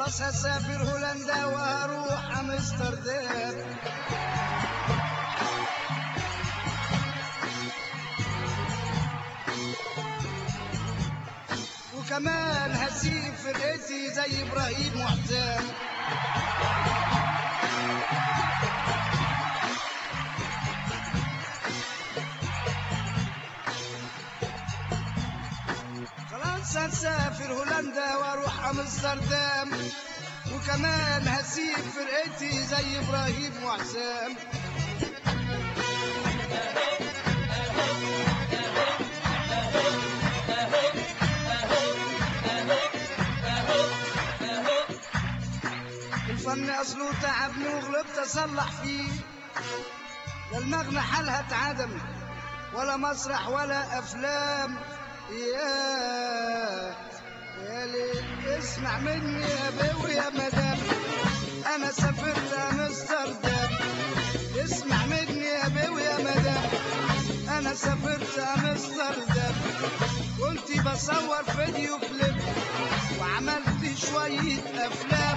خلاص هسافر هولندا وهروح امستردام وكمان هسيب فرقتي زي ابراهيم وحسام خلاص هسافر هولندا واروح امستردام وكمان هسيب فرقتي زي ابراهيم وحسام الفن اصله تعبني وغلبت اصلح فيه لا المغنى حالها اتعدم ولا مسرح ولا افلام يا يا ليل اسمع مني يا بوي يا مدام انا سافرت امستردام اسمع مني يا بوي يا مدام انا سافرت امستردام كنت بصور فيديو كليب وعملت شوية افلام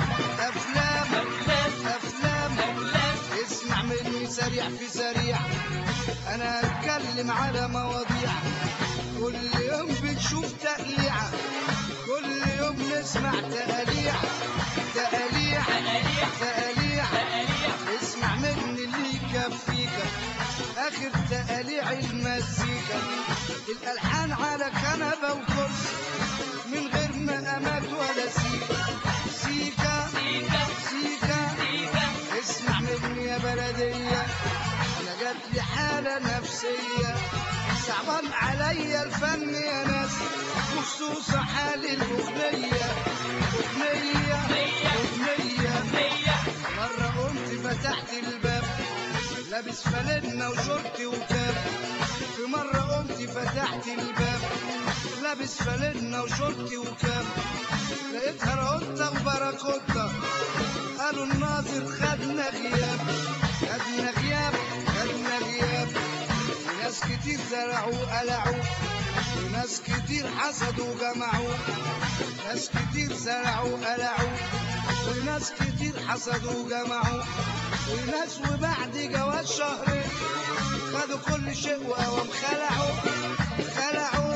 افلام افلام اسمع مني سريع في سريع انا اتكلم على مواضيع كل يوم بنشوف تقليعة كل يوم نسمع تقاليع تقاليع تقاليع اسمع مني اللي يكفيك اخر تقاليع المزيكا الالحان على كنبه وكرسي من غير مقامات ولا سيكا سيكا سيكا اسمع مني يا بلديه انا جات لي حاله نفسيه صعبان عليا الفن يا ناس مخصوصة حال الأغنية أغنية أغنية مرة قمت فتحت الباب لابس فانلة وشورت وكاب في مرة قمت فتحت الباب لابس فانلة وشورت وكاب لقيتها رقطة وبراكوتة قالوا الناظر خدنا غياب خدنا غياب خدنا غياب وناس كتير زرعوا قلعوا وناس كتير حسدوا جمعوا ناس كتير زرعوا قلعوا وناس كتير حسدوا جمعوا وناس وبعد جواز شهرين خدوا كل شيء وقوام خلعوا خلعوا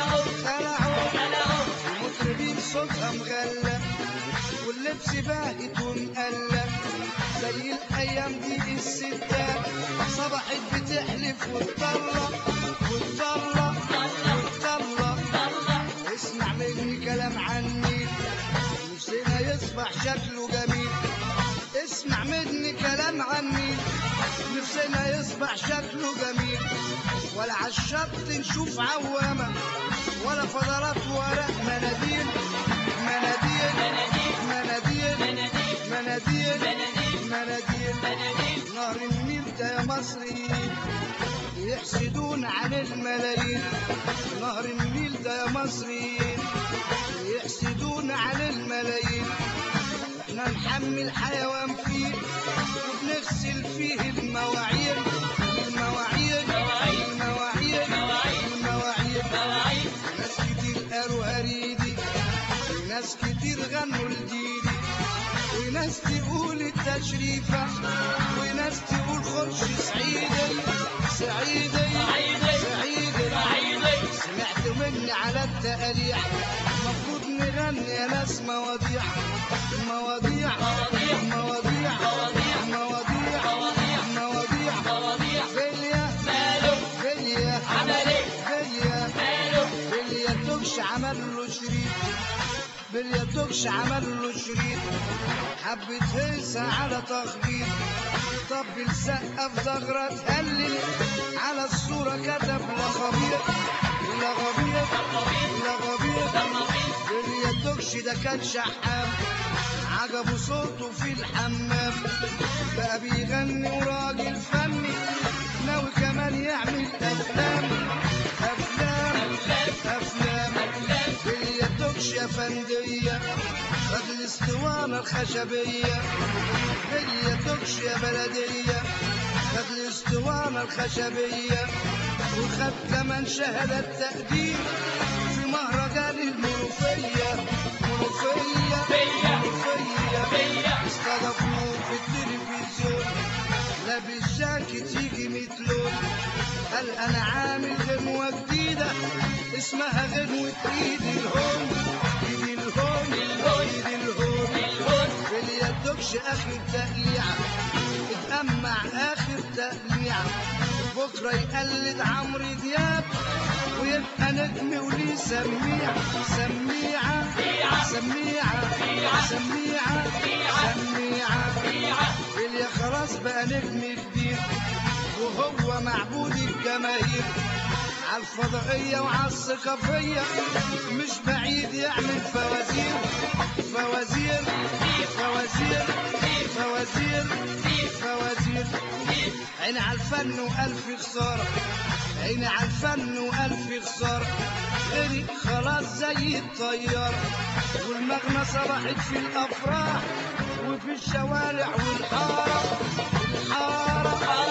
خلعوا المطربين صوتها مغلق واللبس باهت ومقلق زي الايام دي الستات صبحت بتحلف وتطلق وتطلق وتطلق اسمع مني كلام عني نفسنا يصبح شكله جميل اسمع مني كلام عني نفسنا يصبح شكله جميل ولا عالشط نشوف عوامة ولا فضلات ورق مناديل مناديل مناديل مناديل مناديل نهر النيل ده يا مصريين يحسدون عن الملايين نهر النيل ده يا مصريين يحسدون عن الملايين احنا نحمل حيوان فيه وبنغسل فيه المواعير المواعير المواعير المواعير ناس كتير قالوا هريدي وناس كتير غنوا لديدي وناس تقول التشريفة وناس تقول خرش سعيدي سعيدي سعيدي سمعت مني على التقاليع المفروض نغني يا ناس مواضيع مواضيع مواضيع مواضيع مواضيع فيليا فيليا فيليا فيليا توكش عمل له شريط بليا توكش عمل له شريط حبة هيسة على تخبيط طب السقف زغرة تهلل على الصورة كتب لا خبيط لا غبيط لا غبيط بليا توكش ده كان شحام عجبه صوته في الحمام بقى بيغني وراجل فني ناوي كمان يعمل افلام افلام افلام بليا توكش يا فندية خد الاسطوانة الخشبية بليا توكش يا بلدية خد الاسطوانة الخشبية وخد كمان شهادة تقدير في مهرجان المنوفية منوفية جاب الجاكيت يجي ميت لون قال انا عامل غنوة جديدة اسمها غنوة ايدي الهون ايدي الهون ايدي الهون باليدكش اخر تقليعة اتأمع اخر تقليعة بكرة يقلد عمرو دياب ويبقى نجم وليه سميعة سميعة سميعة سميعة سميعة اللي خلاص بقى نجم كبير وهو معبود الجماهير عالفضائية وعالثقافية مش بعيد يعمل فوازير فوازير فوازير فوازير فوازير عيني عالفن وألف خسارة عيني عالفن وألف خسارة غرق خلاص زي الطيارة والمغنى صبحت في الأفراح وفي الشوارع والحارة الحارة